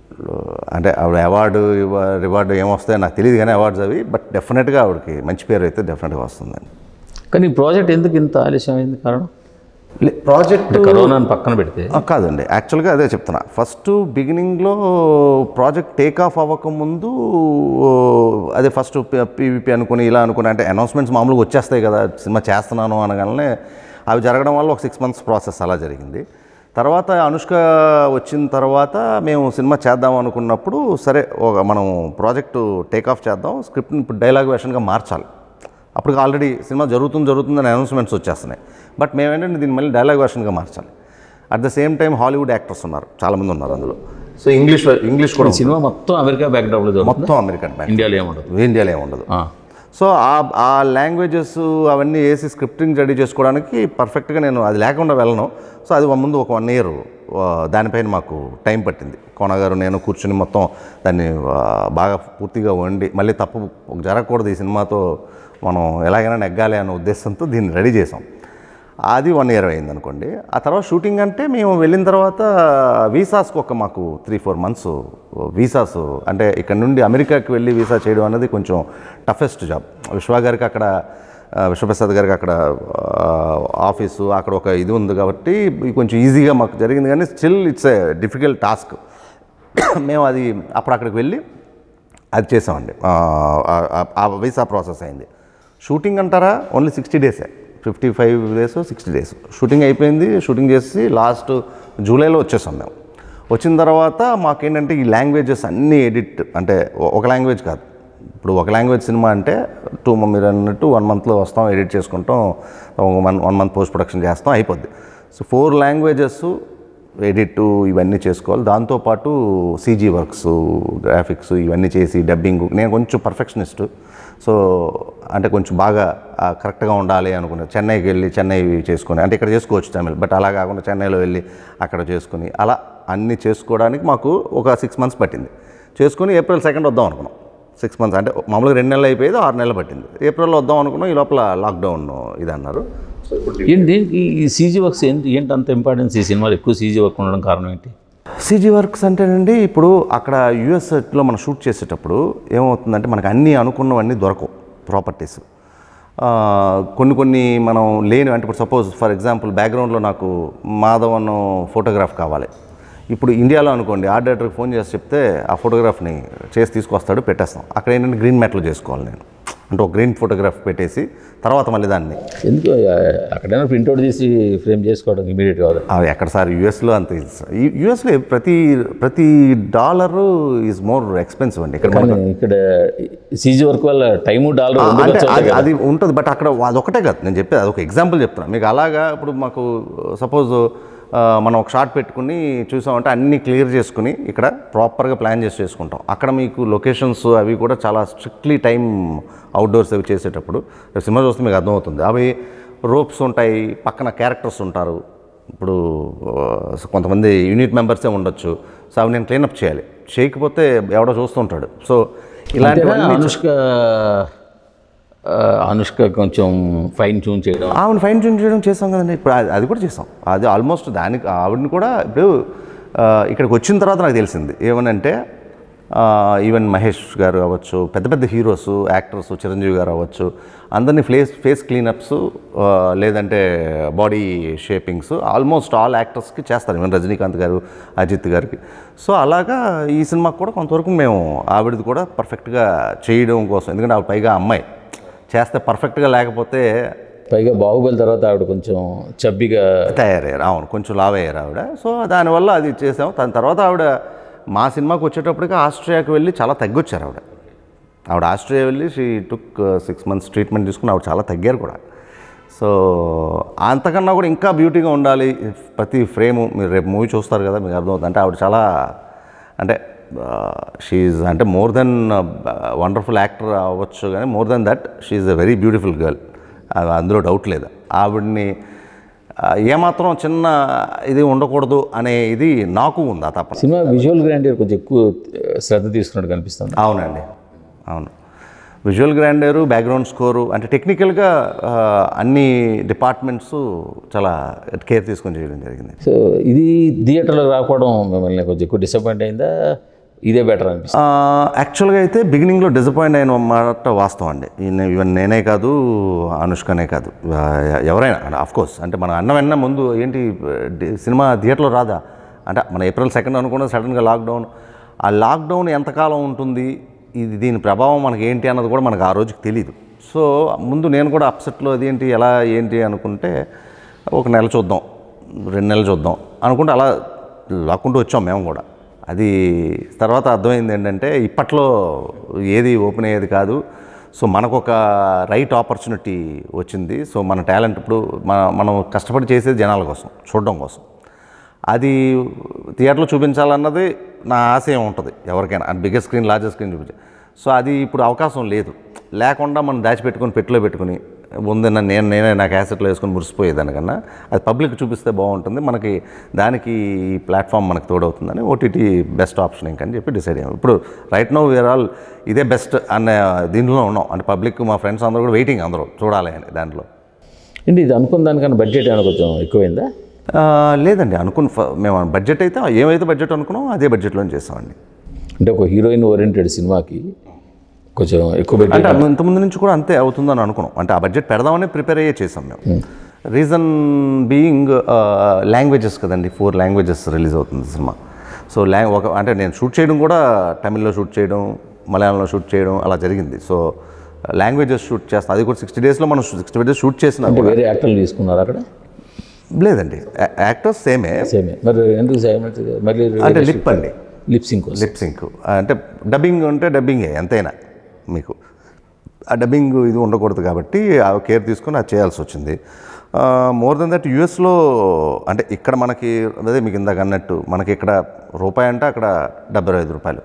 అంటే ఆవిడ అవార్డు రివార్డు ఏమొస్తాయో నాకు తెలియదు కానీ అవార్డ్స్ అవి బట్ డెఫినెట్గా ఆవిడకి మంచి పేరు అయితే డెఫినెట్గా వస్తుందండి కానీ ఈ ప్రాజెక్ట్ ఎందుకు ఇంత ఆలస్యం అయింది కారణం ప్రాజెక్ట్ కరోనాని పక్కన పెడితే ఆ, కాదండి యాక్చువల్గా అదే చెప్తున్నా ఫస్ట్ బిగినింగ్లో ప్రాజెక్ట్ టేక్ ఆఫ్ అవ్వకముందు ఓ, అదే ఫస్ట్ పీవీపీ అనుకుని ఇలా అనుకుని అంటే అనౌన్స్మెంట్స్ మామూలుగా వచ్చేస్తాయి కదా సినిమా చేస్తున్నాను అనగానే అవి జరగడం వల్ల ఒక సిక్స్ మంత్స్ ప్రాసెస్ అలా జరిగింది తర్వాత అనుష్క వచ్చిన తర్వాత మేము సినిమా చేద్దాం అనుకున్నప్పుడు సరే ఒక మనం ప్రాజెక్టు టేక్ ఆఫ్ చేద్దాం స్క్రిప్ట్ని ఇప్పుడు డైలాగ్ వేషన్గా మార్చాలి అప్పుడు ఆల్రెడీ సినిమా జరుగుతుంది జరుగుతుందని అనౌన్స్మెంట్స్ వచ్చేస్తున్నాయి బట్ మేమేంటంటే దీన్ని మళ్ళీ డైలాగ్ వర్షన్గా మార్చాలి at the same time Hollywood actors ఉన్నారు చాలామంది ఉన్నారు అందులో సో ఇంగ్లీష్ ఇంగ్లీష్ కూడా ఉంది. సినిమా మొత్తం అమెరికా బ్యాక్డ్రాప్లో జరుగుతుంది మొత్తం అమెరికన్ బ్యాక్ ఇండియాలో ఏముండదు ఇండియాలో ఏమి ఉండదు ఆ. సో ఆ ఆ లాంగ్వేజెస్ అవన్నీ వేసి స్క్రిప్టింగ్ రెడీ చేసుకోవడానికి పర్ఫెక్ట్గా నేను అది లేకుండా వెళ్ళను సో అది ముందు ఒక వన్ ఇయర్ దానిపైన మాకు టైం పట్టింది కోన గారు నేను కూర్చుని మొత్తం దాన్ని ఆ, బాగా పూర్తిగా వండి మళ్ళీ తప్పు జరగకూడదు ఈ సినిమాతో మనం ఎలాగైనా నెగ్గాలి అనే ఉద్దేశంతో దీన్ని రెడీ చేసాం అది వన్ ఇయర్ అయింది అనుకోండి ఆ తర్వాత షూటింగ్ అంటే మేము వెళ్ళిన తర్వాత వీసాస్కి ఒక మాకు త్రీ ఫోర్ మంత్స్ వీసాస్ అంటే ఇక్కడ నుండి అమెరికాకి వెళ్ళి వీసా చేయడం అనేది కొంచెం టఫెస్ట్ జాబ్ విశ్వ గారికి అక్కడ ఆ, విశ్వప్రసాద్ గారికి అక్కడ ఆ, ఆఫీసు అక్కడ ఒక ఇది ఉంది కాబట్టి ఇది కొంచెం ఈజీగా మాకు జరిగింది కానీ still it's a difficult task మేము అది అప్పుడు అక్కడికి వెళ్ళి అది చేసామండి ఆ, ఆ- ఆ వీసా ప్రాసెస్ అయింది షూటింగ్ అంటారా ఓన్లీ సిక్స్టీ డేసే fifty five days sixty days shooting అయిపోయింది షూటింగ్ చేసి లాస్ట్ జూలైలో వచ్చేసాం మేము వచ్చిన తర్వాత మాకేంటంటే ఈ లాంగ్వేజెస్ అన్నీ ఎడిట్ అంటే ఒ- ఒక లాంగ్వేజ్ కాదు ఇప్పుడు ఒక లాంగ్వేజ్ సినిమా అంటే టూ మీరు అన్నట్టు వన్ మంత్లో వస్తాం ఎడిట్ చేసుకుంటాం one one month post production చేస్తాం అయిపోద్ది సో ఫోర్ లాంగ్వేజెస్ ఎడిట్ ఇవన్నీ చేసుకోవాలి దాంతోపాటు సీజీ వర్క్స్ గ్రాఫిక్స్ ఇవన్నీ చేసి డబ్బింగ్ నేను కొంచెం పర్ఫెక్షనిస్ట్ సో అంటే కొంచెం బాగా కరెక్ట్గా ఉండాలి అనుకున్నా చెన్నైకి వెళ్ళి చెన్నై చేసుకొని అంటే ఇక్కడ చేసుకోవచ్చు తమిళ్ బట్ అలా కాకుండా చెన్నైలో వెళ్ళి అక్కడ చేసుకుని అలా అన్నీ చేసుకోవడానికి మాకు ఒక సిక్స్ మంత్స్ పట్టింది చేసుకుని ఏప్రిల్ సెకండ్ వద్దాం అనుకున్నాం సిక్స్ మంత్స్ అంటే మామూలుగా రెండు నెలలు అయిపోయేది ఆరు నెలలు పట్టింది ఏప్రిల్లో వద్దాం అనుకున్నాం ఈ లోపల లాక్డౌన్ ఇది అన్నారు ఏంటి దీనికి ఈ సీజీ వర్క్స్ ఏంటి ఏంటి అంత ఇంపార్టెన్స్ ఈ సినిమాలో ఎక్కువ సీజీ వర్క్ ఉండడం కారణం ఏంటి సీజీ వర్క్స్ అంటేనండి ఇప్పుడు అక్కడ యూఎస్లో మనం షూట్ చేసేటప్పుడు ఏమవుతుందంటే మనకు అన్నీ అనుకున్నవన్నీ దొరకవు ప్రాపర్టీస్ కొన్ని కొన్ని మనం లేని అంటే ఇప్పుడు సపోజ్ ఫర్ ఎగ్జాంపుల్ బ్యాక్గ్రౌండ్లో నాకు మాధవన్ ఫోటోగ్రాఫ్ కావాలి ఇప్పుడు ఇండియాలో అనుకోండి ఆర్ట్ డైరెక్టర్కి ఫోన్ చేసి చెప్తే ఆ ఫోటోగ్రాఫ్ని చేసి తీసుకొస్తాడు పెట్టేస్తాం అక్కడ ఏంటంటే గ్రీన్ మ్యాట్లో చేసుకోవాలి నేను అంటే ఒక గ్రీన్ ఫోటోగ్రాఫ్ పెట్టేసి తర్వాత మళ్ళీ దాన్ని ఎందుకు ఆ, అక్కడైనా ప్రింట్అవుట్ చేసి ఫ్రేమ్ చేసుకోవడం ఇమీడియట్ కాదు అవి ఎక్కడ సార్ యూఎస్లో అంత ఇది సార్. ఈ యూఎస్లో ప్రతి ప్రతి డాలరు ఈజ్ మోర్ ఎక్స్పెన్సివ్ అండి ఇక్కడ కానీ ఇక్కడ సీజీ వర్క్ వల్ల టైము డాలర్ రెండు అంటే ఖర్చు అది అది ఉంటుంది బట్ అక్కడ అదొకటే కాదు నేను చెప్పేది అదొక ఎగ్జాంపుల్ చెప్తున్నాను మీకు అలాగా ఇప్పుడు మాకు సపోజ్ మనం ఒక షార్ట్ పెట్టుకుని చూసామంటే అన్నీ క్లియర్ చేసుకుని ఇక్కడ ప్రాపర్గా ప్లాన్ చేసి చేసుకుంటాం అక్కడ మీకు లొకేషన్స్ అవి కూడా చాలా స్ట్రిక్ట్లీ టైం అవుట్డోర్స్ అవి చేసేటప్పుడు రేపు సినిమా చూస్తే మీకు అర్థమవుతుంది అవి రోప్స్ ఉంటాయి పక్కన క్యారెక్టర్స్ ఉంటారు ఇప్పుడు ఆ, కొంతమంది యూనిట్ మెంబర్సే ఉండొచ్చు సో అవి నేను క్లీనప్ చేయాలి చేయకపోతే ఎవడో చూస్తుంటాడు సో ఇలాంటివన్నీ అంతేనా? అనుష్క ఆ, అనుష్క కొంచెం ఫైన్ ట్యూన్ చేయడం ఆవిడ ఫైన్ ట్యూన్ చేయడం చేసాం కదండి ఇప్పుడు అది అది కూడా చేసాం అది ఆల్మోస్ట్ దానికి ఆవిడని కూడా ఇప్పుడు ఆ, ఇక్కడికి వచ్చిన తర్వాత నాకు తెలిసింది ఏమనంటే ఈవెన్ మహేష్ గారు అవ్వచ్చు పెద్ద పెద్ద హీరోస్ యాక్టర్స్ చిరంజీవి గారు అవ్వచ్చు అందరినీ ఫేస్ ఫేస్ క్లీనప్స్ లేదంటే బాడీ షేపింగ్స్ ఆల్మోస్ట్ ఆల్ యాక్టర్స్కి చేస్తారు ఈవెన్ రజనీకాంత్ గారు అజిత్ గారికి సో అలాగా ఈ సినిమాకి కూడా కొంతవరకు మేము ఆవిడది కూడా పర్ఫెక్ట్గా చేయడం కోసం ఎందుకంటే ఆవిడ పైగా అమ్మాయి చేస్తే పర్ఫెక్ట్గా లేకపోతే పైగా బాహుబలి తర్వాత ఆవిడ కొంచెం చబ్బిగా తయారయ్యారు అవును కొంచెం లావ్ అయ్యారు ఆవిడ సో దానివల్ల అది చేసాం దాని తర్వాత ఆవిడ మా సినిమాకి వచ్చేటప్పటికి ఆస్ట్రియాకి వెళ్ళి చాలా తగ్గొచ్చారు ఆవిడ ఆవిడ ఆస్ట్రియా వెళ్ళి she took six months treatment తీసుకుని ఆవిడ చాలా తగ్గారు కూడా సో అంతకన్నా కూడా ఇంకా బ్యూటీగా ఉండాలి ప్రతి ఫ్రేము మీరు రేపు మూవీ చూస్తారు కదా మీకు అర్థమవుతుంది అంటే ఆవిడ చాలా అంటే షీఈ్ అంటే మోర్ దెన్ వండర్ఫుల్ యాక్టర్ అవ్వచ్చు కానీ more than that she a very beautiful girl అందులో డౌట్ లేదు ఆవిడ్ని ఆ, ఏమాత్రం చిన్న ఇది ఉండకూడదు అనే ఇది నాకు ఉంది ఆ తప్ప సినిమా విజువల్ గ్రాండియర్ కొంచెం ఎక్కువ శ్రద్ధ తీసుకున్నట్టు కనిపిస్తుంది అవునండి అవును విజువల్ గ్రాండరు బ్యాక్గ్రౌండ్ స్కోరు అంటే టెక్నికల్గా ఆ, అన్ని డిపార్ట్మెంట్స్ చాలా కేర్ తీసుకొని చేయడం జరిగింది సో ఇది థియేటర్లో రాకపోవడం మిమ్మల్ని కొంచెం ఎక్కువ డిసప్పాయింట్ అయిందా ఇదే బెటర్ అనిపిస్తుంది యాక్చువల్గా అయితే బిగినింగ్లో డిసప్పాయింట్ అయిన మాట వాస్తవం అండి ఈయన ఈవెన్ నేనే కాదు అనుష్కనే కాదు ఆ, ఎవరైనా ఆఫ్ కోర్స్ అంటే మన అన్న వెన్న ముందు ఏంటి డి- సినిమా థియేటర్లో రాదా అంటే మన ఏప్రిల్ సెకండ్ అనుకున్న సడన్గా లాక్డౌన్ ఆ లాక్డౌన్ ఎంతకాలం ఉంటుంది ఇది దీని ప్రభావం మనకి ఏంటి అన్నది కూడా మనకు ఆ రోజుకి తెలియదు సో ముందు నేను కూడా అప్సెట్లో అదేంటి ఎలా ఏంటి అనుకుంటే ఒక నెల చూద్దాం రెండు నెలలు చూద్దాం అనుకుంటే అలా లాక్కుంటూ వచ్చాం మేము కూడా అది తర్వాత అర్థమైంది ఏంటంటే ఇప్పట్లో ఏది ఓపెన్ అయ్యేది కాదు సో మనకు ఒక రైట్ ఆపర్చునిటీ వచ్చింది సో మన టాలెంట్ ఇప్పుడు మన మనం కష్టపడి చేసేది జనాల కోసం చూడడం కోసం అది థియేటర్లో చూపించాలన్నది నా ఆశయం ఉంటుంది ఎవరికైనా అది బిగ్గర్ స్క్రీన్ లార్జర్ స్క్రీన్ చూపించాలి సో అది ఇప్పుడు అవకాశం లేదు లేకుండా మనం దాచిపెట్టుకొని పెట్టిలో పెట్టుకుని ఉందన్న నేను నేనే నా క్యాసెట్లో వేసుకొని మురిసిపోయేదానికన్నా అది పబ్లిక్ చూపిస్తే బాగుంటుంది మనకి దానికి ఈ ప్లాట్ఫామ్ మనకు తోడవుతుందని ఓటీటీ బెస్ట్ ఆప్షన్ ఇంకని చెప్పి డిసైడ్ అయ్యాం ఇప్పుడు రైట్ నో వేర్ ఆల్ ఇదే బెస్ట్ అనే దీంట్లో ఉన్నాం అంటే పబ్లిక్ మా ఫ్రెండ్స్ అందరూ కూడా వెయిటింగ్ అందరూ చూడాలి అని దాంట్లో ఏంటి ఇది అనుకున్న దానికన్నా బడ్జెట్ ఏమైనా కొంచెం ఎక్కువైందా ఆ, లేదండి అనుకున్న ఫ- మేము బడ్జెట్ అయితే ఏమైతే బడ్జెట్ అనుకున్నాం అదే బడ్జెట్లో చేసామండి అంటే ఒక హీరోయిన్ ఓరియంటెడ్ సినిమాకి కొంచెం ఎక్కువ బడ్జెట్ అంటే అను- ఇంతకుముందు నుంచి కూడా అంతే అవుతుందని అనుకున్నాం అంటే ఆ బడ్జెట్ పెడదామని ప్రిపేర్ అయ్యే చేసాం మేము రీజన్ బీయింగ్ లాంగ్వేజెస్ కదండి ఫోర్ లాంగ్వేజెస్ రిలీజ్ అవుతుంది సినిమా సో లాంగ్ ఒక అంటే నేను షూట్ చేయడం కూడా తమిళ్లో షూట్ చేయడం మలయాళంలో షూట్ చేయడం అలా జరిగింది సో లాంగ్వేజెస్ షూట్ చేస్తాం అది కూడా సిక్స్టీ డేస్లో మనం సిక్స్టీ డేస్ షూట్ చేసిన అంటే వేరే యాక్టర్లు తీసుకున్నారు అక్కడ లేదండి యాక్టర్స్ సేమే సేమే మరి ఎందుకు సేమ్ మళ్ళీ అంటే లిప్ అండి లిప్సింగ్ కోసం లిప్ సింక్ అంటే డబ్బింగ్ ఉంటే డబ్బింగే ఎంతైనా మీకు ఆ డబ్బింగ్ ఇది ఉండకూడదు కాబట్టి ఆ కేర్ తీసుకొని అది చేయాల్సి వచ్చింది మోర్ దెన్ దట్ యూఎస్లో అంటే ఇక్కడ మనకి అదే మీకు ఇందాక అన్నట్టు మనకి ఇక్కడ రూపాయి అంటే అక్కడ డెబ్బై ఐదు రూపాయలు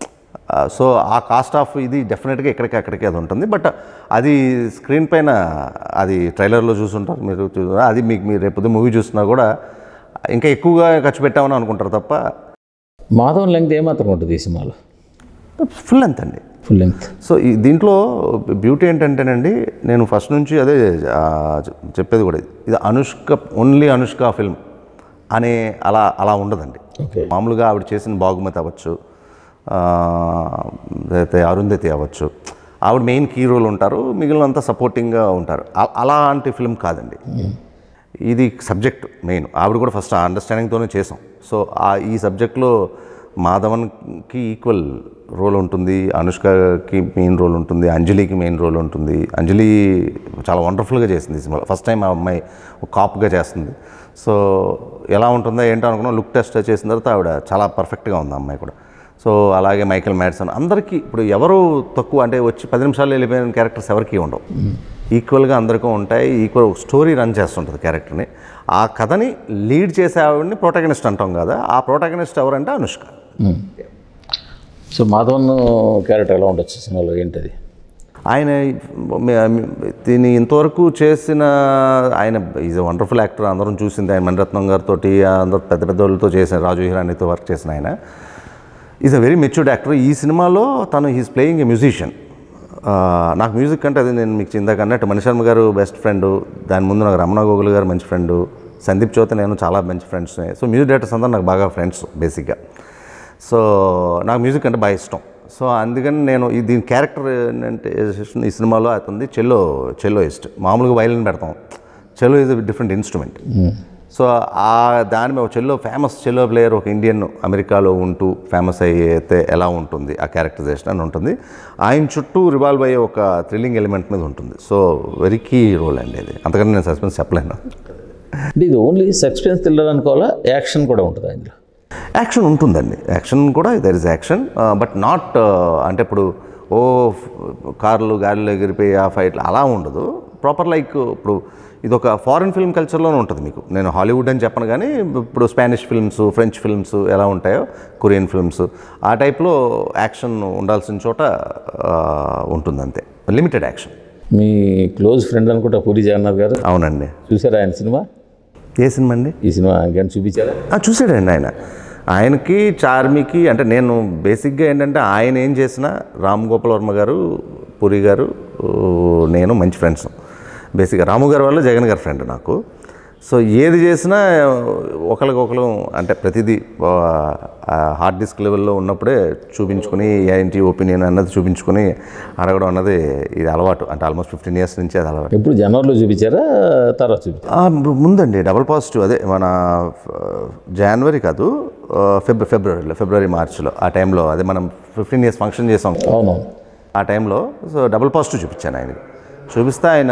సో ఆ కాస్ట్ ఆఫ్ ఇది డెఫినెట్గా ఎక్కడికి అక్కడికి అది ఉంటుంది బట్ అది స్క్రీన్ పైన అది ట్రైలర్లో చూసుంటారు మీరు చూ- అది మీకు మీరు రేపు మూవీ చూసినా కూడా ఇంకా ఎక్కువగా ఖర్చు పెట్టామని అనుకుంటారు తప్ప మాధవన్ లెంగ్త్ ఏమాత్రం ఉంటుంది ఈ సినిమాలో ఫుల్ లెంత్ అండి ఫుల్ లెంగ్త్ సో ఈ దీంట్లో బ్యూటీ ఏంటంటేనండి నేను ఫస్ట్ నుంచి అదే ఆ, చె- చెప్పేది కూడా ఇది. ఇది అనుష్క ఓన్లీ అనుష్క ఫిల్మ్ అనే అలా అలా ఉండదండి ఓకే మామూలుగా ఆవిడ చేసిన బాగుమతి అవ్వచ్చు ఆ, లేకపోతే అరుంధతి అవ్వచ్చు ఆవిడ మెయిన్ కీ రోల్ ఉంటారు మిగిలినంతా సపోర్టింగ్గా ఉంటారు అ- అలాంటి ఫిల్మ్ కాదండి ఇది సబ్జెక్ట్ మెయిన్ ఆవిడ కూడా ఫస్ట్ ఆ అండర్స్టాండింగ్తోనే చేసాం సో ఆ ఈ సబ్జెక్ట్లో మాధవన్కి ఈక్వల్ రోల్ ఉంటుంది అనుష్కకి మెయిన్ రోల్ ఉంటుంది అంజలికి మెయిన్ రోల్ ఉంటుంది అంజలి చాలా వండర్ఫుల్గా చేసింది ఈ సినిమాలో ఫస్ట్ టైం ఆ అమ్మాయి ఒక కాప్గా చేస్తుంది సో ఎలా ఉంటుందో ఏంటో అనుకున్నాం లుక్ టెస్ట్ చేసిన తర్వాత ఆవిడ చాలా పర్ఫెక్ట్గా ఉంది ఆ అమ్మాయి కూడా సో అలాగే మైకేల్ మ్యాడ్సన్ అందరికీ ఇప్పుడు ఎవరు తక్కువ అంటే వచ్చి పది నిమిషాలు వెళ్ళిపోయిన క్యారెక్టర్స్ ఎవరికీ ఉండవు ఈక్వల్గా అందరికీ ఉంటాయి ఈక్వల్ స్టోరీ రన్ చేస్తుంటుంది క్యారెక్టర్ని ఆ కథని లీడ్ చేసే ఆవిడని ప్రొటాగనిస్ట్ అంటాం కదా ఆ ప్రొటాగనిస్ట్ ఎవరంటే అనుష్క సో మాధవన్ క్యారెక్టర్ ఎలా ఉండొచ్చు సినిమాలో ఏంటది ఆయన మే- దీన్ని ఇంతవరకు చేసిన ఆయన ఈజ్ వండర్ఫుల్ యాక్టర్ అందరం చూసింది ఆయన మణిరత్నం గారితో అందరు పెద్ద పెద్ద వాళ్ళతో చేసిన రాజు హిరానీతో వర్క్ చేసిన ఆయన is a very matured actor ఈ సినిమాలో తను హీస్ ప్లేయింగ్ ఏ మ్యూజిషియన్ నాకు మ్యూజిక్ అంటే అది నేను మీకు ఇందాక అన్నట్టు మణిశర్మ గారు బెస్ట్ ఫ్రెండ్ దాని ముందు నాకు రమణ గోగుల్ గారు మంచి ఫ్రెండ్ సందీప్ చౌత నేను చాలా మంచి ఫ్రెండ్స్ సో మ్యూజిక్ డైరెక్టర్స్ అందరూ నాకు బాగా ఫ్రెండ్స్ బేసిక్గా సో నాకు మ్యూజిక్ అంటే బాగా ఇష్టం సో అందుకని నేను ఈ దీని క్యారెక్టర్ ఏంటంటే ఈ సినిమాలో అతనిది చెల్లో చెల్లో ఇష్టం మామూలుగా వైలిన్ పెడతాం చెల్లో ఈజ్ డిఫరెంట్ ఇన్స్ట్రుమెంట్ సో ఆ దాని మీద చెల్లో ఫేమస్ చెల్లో ప్లేయర్ ఒక ఇండియన్ అమెరికాలో ఉంటూ ఫేమస్ అయితే ఎలా ఉంటుంది ఆ క్యారెక్టరైజేషన్ అని ఉంటుంది ఆయన చుట్టూ రివాల్వ్ అయ్యే ఒక థ్రిల్లింగ్ ఎలిమెంట్ మీద ఉంటుంది సో వెరీ కీ రోల్ అండి ఇది అంతకన్నా నేను సస్పెన్స్ చెప్పలేను అంటే ఇది ఓన్లీ సస్పెన్స్ థ్రిల్లర్ అనుకోవాలా యాక్షన్ కూడా ఉంటుంది అందులో యాక్షన్ ఉంటుందండి యాక్షన్ కూడా there is action but not అంటే ఇప్పుడు ఓ ఫ్- కార్లు గాలిలో ఎగిరిపోయి ఆ ఫైట్లు అలా ఉండదు ప్రాపర్ లైక్ ఇప్పుడు ఇది ఒక ఫారిన్ ఫిల్మ్ కల్చర్లోనే ఉంటుంది మీకు నేను హాలీవుడ్ అని చెప్పను కానీ ఇప్పుడు స్పానిష్ ఫిల్మ్స్ ఫ్రెంచ్ ఫిల్మ్స్ ఎలా ఉంటాయో కొరియన్ ఫిల్మ్స్ ఆ టైప్లో యాక్షన్ ఉండాల్సిన చోట ఆ, ఉంటుంది అంతే లిమిటెడ్ యాక్షన్ మీ క్లోజ్ ఫ్రెండ్ అనుకుంటా పూరి జగన్నాథ్ గారు అవునండి చూసారా ఆయన సినిమా ఏ సినిమా అండి ఈ సినిమా కానీ చూపించారా ఆ, చూసాడండి ఆయన ఆయనకి చార్మికి అంటే నేను బేసిక్గా ఏంటంటే ఆయన ఏం చేసినా రామ్ గోపాల్ వర్మ గారు పురి గారు ఊ, నేను మంచి ఫ్రెండ్స్ బేసిక్గా రాము గారి వల్ల జగన్ గారి ఫ్రెండ్ నాకు సో ఏది చేసినా ఒకరికొకరు అంటే ప్రతిదీ హార్డ్ డిస్క్ లెవెల్లో ఉన్నప్పుడే చూపించుకుని ఏంటి ఒపీనియన్ అన్నది చూపించుకుని అడగడం అన్నది ఇది అలవాటు అంటే ఆల్మోస్ట్ ఫిఫ్టీన్ ఇయర్స్ నుంచి అది అలవాటు ఎప్పుడు జనవరిలో చూపించారా తర్వాత చూపించారా ఆ, ము- ముందండి డబుల్ పాజిటివ్ అదే మన ఆ, జనవరి కాదు ఆ, ఫిబ్ ఫిబ్రవరిలో ఫిబ్రవరి మార్చిలో ఆ టైంలో అదే మనం ఫిఫ్టీన్ ఇయర్స్ ఫంక్షన్ చేసాం అవునవును ఆ టైంలో సో డబుల్ పాజిటివ్ చూపించాను ఆయనకి చూపిస్తే ఆయన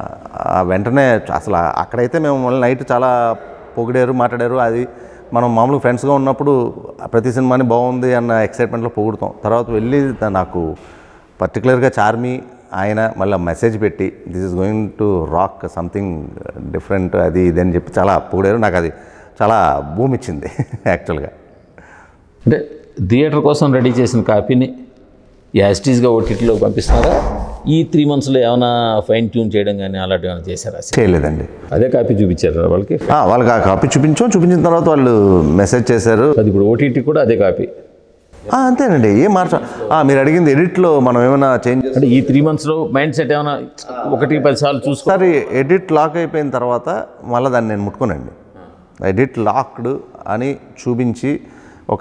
ఆ వెంటనే అసలు అక్కడైతే మేము మళ్ళీ నైట్ చాలా పొగిడారు మాట్లాడారు అది మనం మామూలుగా ఫ్రెండ్స్గా ఉన్నప్పుడు ప్రతి సినిమాని బాగుంది అన్న ఎక్సైట్మెంట్లో పొగుడుతాం తర్వాత వెళ్ళి దా- నాకు పర్టికులర్గా చార్మి ఆయన మళ్ళీ మెసేజ్ పెట్టి this is going to rock something different అది ఇది అని చెప్పి చాలా పొగిడారు నాకు అది చాలా భూమి ఇచ్చింది యాక్చువల్గా అంటే థియేటర్ కోసం రెడీ చేసిన కాపీని యాస్టీస్గా ఓటీటీలో పంపిస్తున్నారా ఈ త్రీ మంత్స్లో ఏమైనా ఫైన్ ట్యూన్ చేయడం కానీ అలాంటివి ఏమైనా చేశారా చేయలేదండి అదే కాపీ చూపించారు వాళ్ళకి ఆ, వాళ్ళకి ఆ కాపీ చూపించాం చూపించిన తర్వాత వాళ్ళు మెసేజ్ చేశారు అది ఇప్పుడు ఓటీటీ కూడా అదే కాపీ ఆ, అంతేనండి ఏం మార్చ ఆ, మీరు అడిగింది ఎడిట్లో మనం ఏమైనా చేంజ్ అంటే ఈ త్రీ మంత్స్లో మైండ్ సెట్ ఏమైనా ఒకటి పది సార్లు చూసుకో ఒకసారి ఎడిట్ లాక్ అయిపోయిన తర్వాత మళ్ళీ దాన్ని నేను ముట్టుకోనండి ఎడిట్ లాక్డ్ అని చూపించి ఒక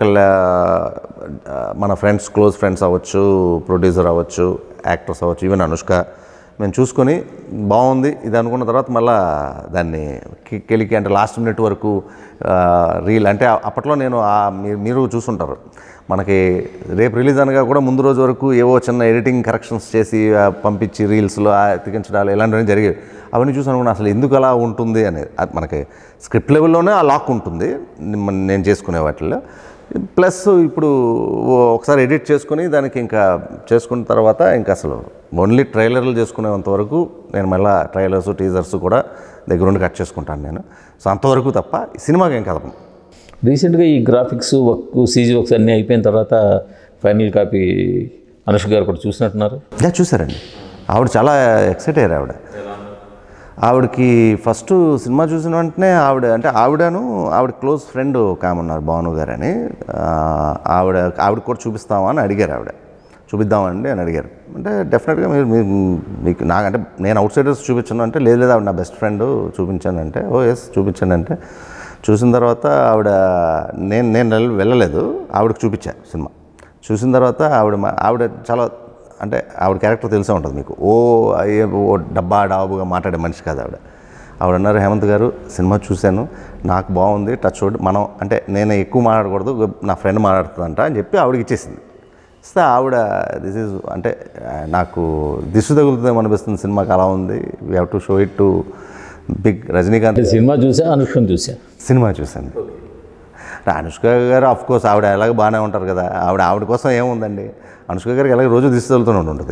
మన ఫ్రెండ్స్ క్లోజ్ ఫ్రెండ్స్ అవ్వచ్చు ప్రొడ్యూసర్ అవ్వచ్చు యాక్టర్స్ అవ్వచ్చు ఈవెన్ అనుష్క మేము చూసుకొని బాగుంది ఇది అనుకున్న తర్వాత మళ్ళా దాన్ని కి- కెలికి అంటే లాస్ట్ మినిట్ వరకు రీల్ అంటే అప్పట్లో నేను ఆ మీరు మీరు చూసుంటారు మనకి రేపు రిలీజ్ అనగా కూడా ముందు రోజు వరకు ఏవో చిన్న ఎడిటింగ్ కరెక్షన్స్ చేసి ఆ, పంపించి రీల్స్లో ఎత్తికించడాలు ఇలాంటివన్నీ జరిగేవి అవన్నీ చూసి అనుకున్నా అసలు ఎందుకు అలా ఉంటుంది అనేది అది మనకి స్క్రిప్ట్ లెవెల్లోనే ఆ లాక్ ఉంటుంది మన- నేను చేసుకునే వాటిల్లో ప్లస్ ఇప్పుడు ఓ- ఒకసారి ఎడిట్ చేసుకుని దానికి ఇంకా చేసుకున్న తర్వాత ఇంకా అసలు ఓన్లీ ట్రైలర్లు చేసుకునేంత వరకు నేను మళ్ళీ ట్రైలర్స్ టీజర్స్ కూడా దగ్గరుండి కట్ చేసుకుంటాను నేను సో అంతవరకు తప్ప ఈ సినిమాకి ఏం కదపను రీసెంట్గా ఈ గ్రాఫిక్స్ వర్క్ సీజీ వర్క్స్ అన్నీ అయిపోయిన తర్వాత ఫైనల్ కాపీ అనుష్క గారు కూడా చూసినట్టున్నారు యా చూసారండి ఆవిడ చాలా ఎక్సైట్ అయ్యారు ఆవిడ ఆవిడకి ఫస్ట్ సినిమా చూసిన వెంటనే ఆవిడ అంటే ఆవిడను ఆవిడ క్లోజ్ ఫ్రెండ్ ఒక ఆమె ఉన్నారు భాను గారు అని ఆ, ఆవిడ ఆవిడ కూడా చూపిస్తామా అని అడిగారు ఆవిడ చూపిద్దామండి అని అడిగారు అంటే డెఫినెట్గా మీరు మీ- మీకు నాకంటే నేను అవుట్ సైడర్స్ చూపించాను అంటే లేదు లేదు ఆవిడ నా బెస్ట్ ఫ్రెండ్ చూపించాను అంటే ఓ ఎస్ చూపించాను అంటే చూసిన తర్వాత ఆవిడ నేను నేను వెళ్ళ- వెళ్ళలేదు ఆవిడకి చూపించా సినిమా చూసిన తర్వాత ఆవిడ మా- ఆవిడ చాలా అంటే ఆవిడ క్యారెక్టర్ తెలిసే ఉంటుంది మీకు ఓ ఏ- ఓ డబ్బా డాబుగా మాట్లాడే మనిషి కాదు ఆవిడ ఆవిడ అన్నారు హేమంత్ గారు సినిమా చూశాను నాకు బాగుంది టచ్ వుడ్ మనం అంటే నేను ఎక్కువ మాట్లాడకూడదు నా ఫ్రెండ్ మాట్లాడుతుందంట అని చెప్పి ఆవిడకి ఇచ్చేసింది ఇస్తే ఆవిడ దిస్ ఈజ్ అంటే ఆ, నాకు దిశ తగులుతుందేమో అనిపిస్తుంది సినిమాకి అలా ఉంది we have to show it to big Rajinikanth cinema చూసా అనుష్కని చూసా సినిమా చూశాను అంటే అనుష్క గారు ఆఫ్ కోర్స్ ఆవిడ ఎలాగ బాగానే ఉంటారు కదా ఆవిడ ఆవిడ కోసం ఏముందండి అనుష్క గారికి ఎలాగ రోజు తీసుకెళ్తూనే ఉంటుంది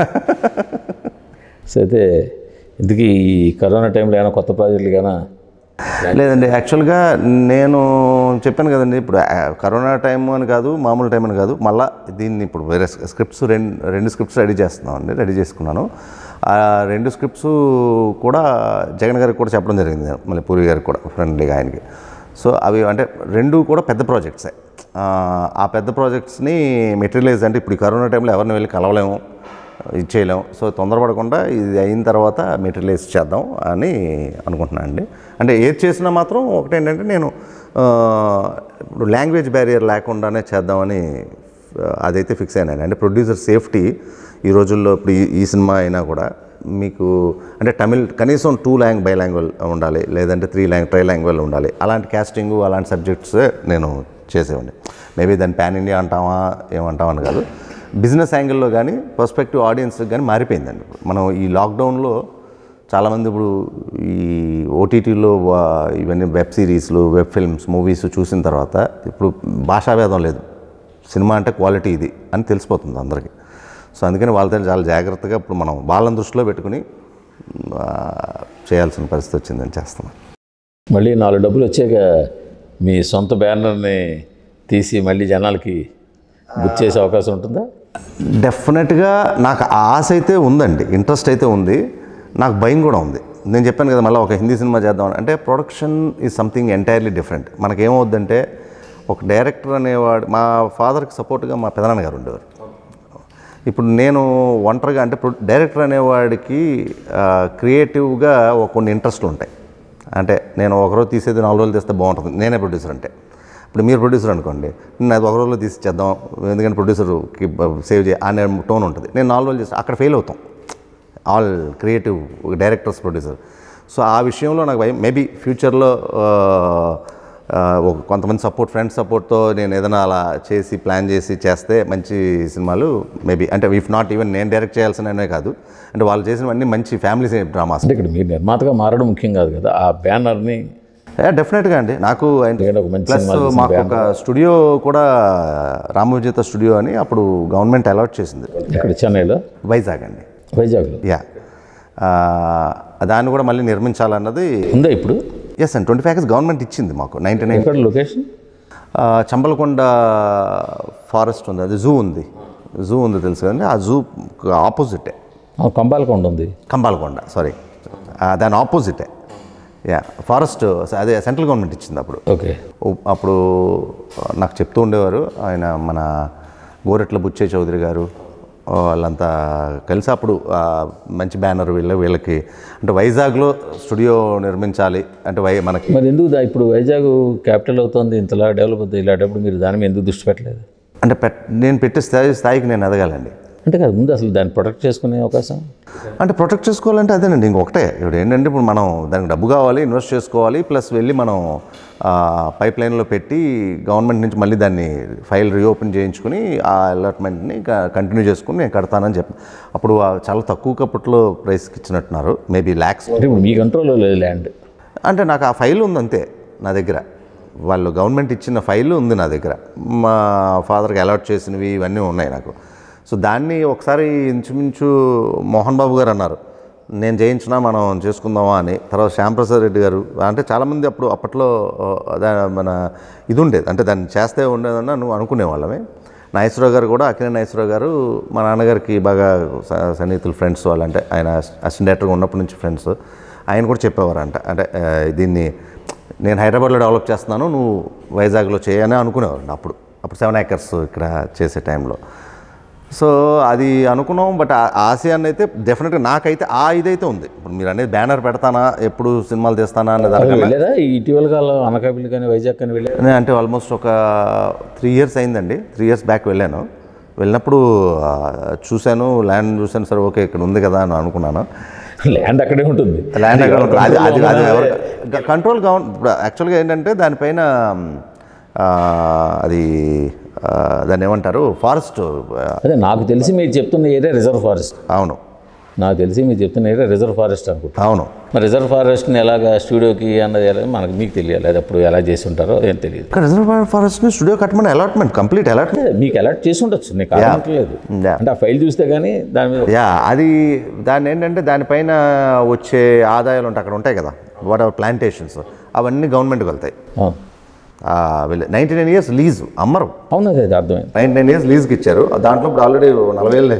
సో అయితే ఇందుకు ఈ కరోనా టైంలో ఏమైనా కొత్త ప్రాజెక్టులు కానీ లేదండి యాక్చువల్గా నేను చెప్పాను కదండి ఇప్పుడు ఆ, కరోనా టైం అని కాదు మామూలు టైం అని కాదు మళ్ళీ దీన్ని ఇప్పుడు వేరే స్క్రిప్ట్స్ రెండు రెండు స్క్రిప్ట్స్ రెడీ చేస్తున్నాం అండి రెడీ చేసుకున్నాను ఆ రెండు స్క్రిప్ట్స్ కూడా జగన్ గారికి కూడా చెప్పడం జరిగింది నేను, మళ్ళీ పూరి గారికి కూడా ఫ్రెండ్లీగా ఆయనకి సో అవి అంటే రెండు కూడా పెద్ద ప్రాజెక్ట్సే ఆ, ఆ పెద్ద ప్రాజెక్ట్స్ని మెటీరియలైజ్ అంటే ఇప్పుడు ఈ కరోనా టైంలో ఎవరిని వెళ్ళి కలవలేము ఇచ్చేయలేం సో తొందరపడకుండా ఇది అయిన తర్వాత మెటీరియలైజ్ చేద్దాం అని అనుకుంటున్నాను అండి అంటే ఏది చేసినా మాత్రం ఒకటేంటంటే నేను ఆ, ఇప్పుడు లాంగ్వేజ్ బ్యారియర్ లేకుండానే చేద్దామని ఆ, అదైతే ఫిక్స్ అయినాను అంటే ప్రొడ్యూసర్ సేఫ్టీ ఈ రోజుల్లో ఇప్పుడు ఈ ఈ సినిమా అయినా కూడా మీకు అంటే తమిళ్ కనీసం టూ లాంగ్ బై లాంగ్వేజ్ ఉండాలి లేదంటే త్రీ లాంగ్ ట్రై లాంగ్వేజ్ ఉండాలి అలాంటి క్యాస్టింగ్ అలాంటి సబ్జెక్ట్స్ నేను చేసేవాడిని మేబీ దాన్ని పాన్ ఇండియా అంటామా ఏమంటామని కాదు బిజినెస్ యాంగిల్లో కానీ పర్స్పెక్టివ్ ఆడియన్స్ కానీ మారిపోయిందండి ఇప్పుడు మనం ఈ లాక్డౌన్లో చాలామంది ఇప్పుడు ఈ ఓటీటీలో ఇవన్నీ వెబ్ సిరీస్లు వెబ్ ఫిల్మ్స్ మూవీస్ చూసిన తర్వాత ఇప్పుడు భాషాభేదం లేదు సినిమా అంటే క్వాలిటీ ఇది అని తెలిసిపోతుంది అందరికీ సో అందుకని వాళ్ళతో చాలా జాగ్రత్తగా ఇప్పుడు మనం వాళ్ళని దృష్టిలో పెట్టుకుని ఆ, చేయాల్సిన పరిస్థితి వచ్చిందని చేస్తున్నాం మళ్ళీ నాలుగు డబ్బులు వచ్చాక మీ సొంత బ్యానర్ని తీసి మళ్ళీ జనాలకి గుర్తు చేసే అవకాశం ఉంటుందా డెఫినెట్గా నాకు ఆ ఆశ అయితే ఉందండి ఇంట్రెస్ట్ అయితే ఉంది నాకు భయం కూడా ఉంది నేను చెప్పాను కదా మళ్ళీ ఒక హిందీ సినిమా చేద్దాం అంటే production is something entirely different మనకేమవుద్దంటే ఒక డైరెక్టర్ అనేవాడు మా ఫాదర్కి సపోర్ట్గా మా పెదనాన్న గారు ఉండేవారు ఇప్పుడు నేను ఒంటరిగా అంటే ప్రొ- డైరెక్టర్ అనేవాడికి ఆ, క్రియేటివ్గా ఒక కొన్ని ఇంట్రెస్ట్లు ఉంటాయి అంటే నేను ఒకరోజు తీసేది నాలుగు రోజులు తీస్తే బాగుంటుంది నేనే ప్రొడ్యూసర్ అంటే ఇప్పుడు మీరు ప్రొడ్యూసర్ అనుకోండి నేను అది ఒక రోజులో తీసి చేద్దాం ఎందుకంటే ప్రొడ్యూసర్కి సేవ్ చేయ అనే టోన్ ఉంటుంది నేను నాలుగు రోజులు చేస్తే అక్కడ ఫెయిల్ అవుతాం all creative directors producer so ఆ విషయంలో నాకు భయం మేబీ ఫ్యూచర్లో ఒక కొంతమంది సపోర్ట్ ఫ్రెండ్స్ సపోర్ట్తో నేను ఏదైనా అలా చేసి ప్లాన్ చేసి చేస్తే మంచి సినిమాలు మేబీ అంటే ఇఫ్ నాట్ ఈవెన్ నేను డైరెక్ట్ చేయాల్సినవే కాదు అంటే వాళ్ళు చేసినవన్నీ మంచి ఫ్యామిలీ డ్రామాస్ అంటే ఇక్కడ మీరు నిర్మాతగా మారడం ముఖ్యం కాదు కదా ఆ బ్యానర్ని డెఫినెట్గా అండి నాకు ఎందుకంటే ఒక మంచి ప్లస్ సినిమా తీసిన మాకు ఒక స్టూడియో కూడా రామవిజేత స్టూడియో అని అప్పుడు గవర్నమెంట్ అలాట్ చేసింది ఇక్కడ చెన్నైలో వైజాగ్ అండి వైజాగ్లో యా దాన్ని కూడా మళ్ళీ నిర్మించాలన్నది ఉందా ఇప్పుడు ఎస్ అండి ట్వంటీ ఫైవ్ గవర్నమెంట్ ఇచ్చింది మాకు నైంటీ నైన్ ఎక్కడ లొకేషన్ చంబలకొండ ఫారెస్ట్ ఉంది అది జూ ఉంది జూ ఉంది తెలుసు కదండి ఆ జూ ఆపోజిటే కంబాలకొండ ఉంది కంబాలకొండ సారీ దాని ఆపోజిటే యా ఫారెస్ట్ అదే సెంట్రల్ గవర్నమెంట్ ఇచ్చింది అప్పుడు ఓకే ఉ- అప్పుడు నాకు చెప్తూ ఉండేవారు ఆయన మన గోరెట్ల బుచ్చే చౌదరి గారు వాళ్ళంతా కలిసి అప్పుడు ఆ, మంచి బ్యానర్ వీళ్ళ వీళ్ళకి అంటే వైజాగ్లో స్టూడియో నిర్మించాలి అంటే వై మనకి మరి ఎందుకు దా- ఇప్పుడు వైజాగ్ క్యాపిటల్ అవుతుంది ఇంతలా డెవలప్ అవుతుంది ఇలాంటప్పుడు మీరు దాని మీద ఎందుకు దృష్టి పెట్టలేదు అంటే పెట్ నేను పెట్టే స్థాయి స్థాయికి నేను ఎదగాలండి అంటే కాదు ముందు అసలు దాన్ని ప్రొటెక్ట్ చేసుకునే అవకాశం అంటే ప్రొటెక్ట్ చేసుకోవాలంటే అదేనండి ఇంకొకటే ఇప్పుడు ఏంటంటే ఇప్పుడు మనం దానికి డబ్బు కావాలి ఇన్వెస్ట్ చేసుకోవాలి ప్లస్ వెళ్ళి మనం పైప్ లైన్లో పెట్టి గవర్నమెంట్ నుంచి మళ్ళీ దాన్ని ఫైల్ రీఓపెన్ చేయించుకుని ఆ అలాట్మెంట్ని కంటిన్యూ చేసుకుని నేను కడతానని చెప్పి అప్పుడు ఆ చాలా తక్కువ కప్పట్లో ప్రైస్కి ఇచ్చినట్టున్నారు మేబీ ల్యాక్స్ అంటే ఇప్పుడు మీ కంట్రోల్లో లేదు ల్యాండ్ అంటే నాకు ఆ ఫైల్ ఉంది అంతే నా దగ్గర వాళ్ళు గవర్నమెంట్ ఇచ్చిన ఫైల్ ఉంది నా దగ్గర మా ఫాదర్కి అలాట్ చేసినవి ఇవన్నీ ఉన్నాయి నాకు సో దాన్ని ఒకసారి ఇంచుమించు మోహన్ బాబు గారు అన్నారు నేను చేయించినా మనం చేసుకుందామా అని తర్వాత శ్యాంప్రసాద్ రెడ్డి గారు అంటే చాలామంది అప్పుడు అప్పట్లో ఆ, దా- మన ఇది ఉండేది అంటే దాన్ని చేస్తే ఉండేదన్న నువ్వు అనుకునేవాళ్ళమే నాగేశ్వరరావు గారు కూడా అకినే నాగేశ్వరరావు గారు మా నాన్నగారికి బాగా స- సన్నిహితులు ఫ్రెండ్స్ వాళ్ళంటే ఆయన అసిస్టెంట్ డైరెక్టర్గా ఉన్నప్పటి నుంచి ఫ్రెండ్స్ ఆయన కూడా చెప్పేవారంట అంటే ఆ, దీన్ని నేను హైదరాబాద్లో డెవలప్ చేస్తున్నాను నువ్వు వైజాగ్లో చేయని అనుకునేవారు అప్పుడు అప్పుడు సెవెన్ ఏకర్స్ ఇక్కడ చేసే టైంలో సో అది అనుకున్నాం బట్ ఆ ఆశయాన్ని అయితే డెఫినెట్గా నాకైతే ఆ ఇదైతే ఉంది ఇప్పుడు మీరు అనేది బ్యానర్ పెడతానా ఎప్పుడు సినిమాలు తీస్తానా అనే దానికన్నా వెళ్ళారా ఈ ఇటీవల కాలం అనకాపల్లి కానీ వైజాగ్ కానీ వెళ్ళారా నేను అంటే ఆల్మోస్ట్ ఒక త్రీ ఇయర్స్ అయిందండి త్రీ ఇయర్స్ బ్యాక్ వెళ్ళాను వెళ్ళినప్పుడు ఆ, చూశాను ల్యాండ్ చూశాను సరే ఓకే ఇక్కడ ఉంది కదా అని అనుకున్నాను ల్యాండ్ అక్కడే ఉంటుంది ల్యాండ్ ఎక్కడ ఉంటుంది అది అది అది ఎవరు కంట్రోల్ గవర్న ఇప్పుడు యాక్చువల్గా ఏంటంటే దానిపైన ఆ, అది ఆ, దాన్ని ఏమంటారు ఫారెస్ట్ అదే నాకు తెలిసి మీరు చెప్తున్న ఏరియా రిజర్వ్ ఫారెస్ట్ అవును నాకు తెలిసి మీరు చెప్తున్న ఏరియా రిజర్వ్ ఫారెస్ట్ అనుకుంటా అవును మరి రిజర్వ్ ఫారెస్ట్ని ఎలాగా స్టూడియోకి అన్నది ఎలా మనకు మీకు తెలియాలి అది అప్పుడు ఎలా చేసి ఉంటారో ఏం తెలియదు ఇక్కడ రిజర్వ్ ఫారెస్ట్ని స్టూడియో కట్టమని అలాట్మెంట్ కంప్లీట్ అలాట్మెంట్ అదే మీకు అలర్ట్ చేసి ఉండొచ్చు నీకు కావట్లేదు Yeah. అంటే ఆ ఫైల్ చూస్తే కానీ దాని మీద యా అది దాన్ని ఏంటంటే దానిపైన వచ్చే ఆదాయాలు ఉంటాయి అక్కడ ఉంటాయి కదా వాట్ ఎవర్ ప్లాంటేషన్స్ అవన్నీ గవర్నమెంట్కి వెళ్తాయి అవును. నైంటీ నైన్ ఇయర్స్ లీజ్ అమ్మరు అవును అదే అది అర్థమైంది నైంటీ నైన్ ఇయర్స్ లీజ్కి ఇచ్చారు దాంట్లో ఇప్పుడు ఆల్రెడీ నలభై ఏళ్ళు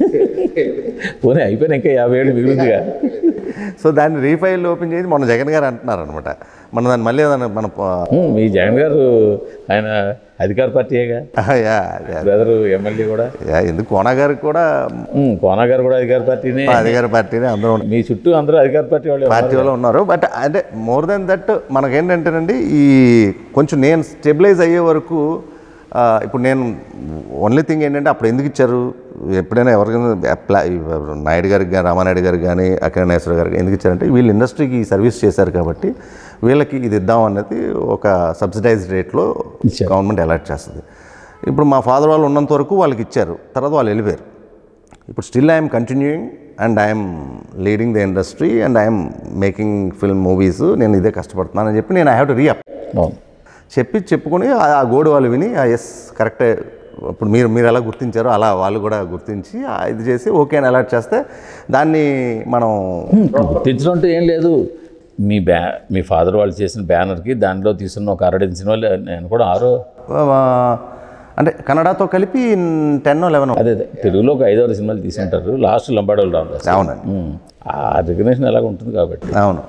పోనీ అయిపోయినా ఇంకా యాభై ఏళ్ళు మిగిలిందిగా సో దాన్ని రీఫైల్ ఓపెన్ చేసి మొన్న జగన్ గారు అంటున్నారు అనమాట మన దాన్ని మళ్ళీ ఏదైనా మన ప- ఉమ్, మీ జగన్ గారు ఆయన అధికార పార్టీయేగా యా, యా, బ్రదరు ఎమ్మెల్యే కూడా యా, ఎందుకు కోనా గారికి కూడా ఉమ్, కోనా గారు కూడా అధికార పార్టీనే అధికార పార్టీనే అందరూ మీ చుట్టూ అందరూ అధికార పార్టీ వాళ్ళే ఉన్నారు. పార్టీ వాళ్ళు ఉన్నారు బట్ అంటే మోర్ దెన్ దట్ మనకేంటంటేనండి ఈ కొంచెం నేను స్టెబిలైజ్ అయ్యే వరకు ఆ, ఇప్పుడు నేను ఓన్లీ థింగ్ ఏంటంటే అప్పుడు ఎందుకు ఇచ్చారు ఎప్పుడైనా ఎవరికైనా అప్లై నాయుడు గారికి కానీ రామానాయుడు గారికి కానీ అఖిలేశ్వర గారికి ఎందుకు ఇచ్చారంటే వీళ్ళు ఇండస్ట్రీకి సర్వీస్ చేశారు కాబట్టి వీళ్ళకి ఇది ఇద్దాం అన్నది ఒక సబ్సిడైజ్డ్ రేట్లో గవర్నమెంట్ అలాట్ చేస్తుంది ఇప్పుడు మా ఫాదర్ వాళ్ళు ఉన్నంత వరకు వాళ్ళకి ఇచ్చారు తర్వాత వాళ్ళు వెళ్ళిపోయారు ఇప్పుడు still I'm continuing and I'm leading the industry and I'm making film movies నేను ఇదే కష్టపడుతున్నానని చెప్పి నేను ఐ హ్యావ్ టు రీఅప్ అవును చెప్పి చెప్పుకొని ఆ- ఆ గోడు వాళ్ళు విని ఎస్ కరెక్టే ఇప్పుడు మీరు మీరు ఎలా గుర్తించారో అలా వాళ్ళు కూడా గుర్తించి ఆ ఇది చేసి ఓకే అని అలర్ట్ చేస్తే దాన్ని మనం గుర్తించడం అంటే ఏం లేదు మీ బ్యా మీ ఫాదర్ వాళ్ళు చేసిన బ్యానర్కి దానిలో తీసుకున్న ఒక అరడైదు సినిమాలు నేను కూడా ఆరో ఆ, అంటే కన్నడతో కలిపి టెన్ లెవెన్ అదే అదే తెలుగులో ఒక ఐదారు సినిమాలు తీసుకుంటారు లాస్ట్ లంబాడోలు రామదాస్ అవునండి ఉమ్, ఆ రికగ్నేషన్ ఎలాగ ఉంటుంది కాబట్టి అవును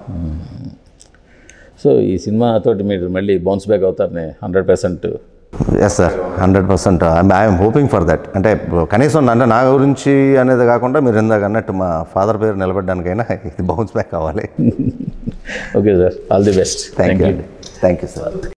సో ఈ సినిమాతోటి మీరు మళ్ళీ బౌన్స్ బ్యాక్ అవుతారని hundred percent yes sir hundred percent I'm hoping for that అంటే కనీసం అంటే నా గురించి అనేది కాకుండా మీరు ఇందాక అన్నట్టు మా ఫాదర్ పేరు నిలబెట్టడానికైనా ఇది బౌన్స్ బ్యాక్ కావాలి okay sir all the best thank you thank you sir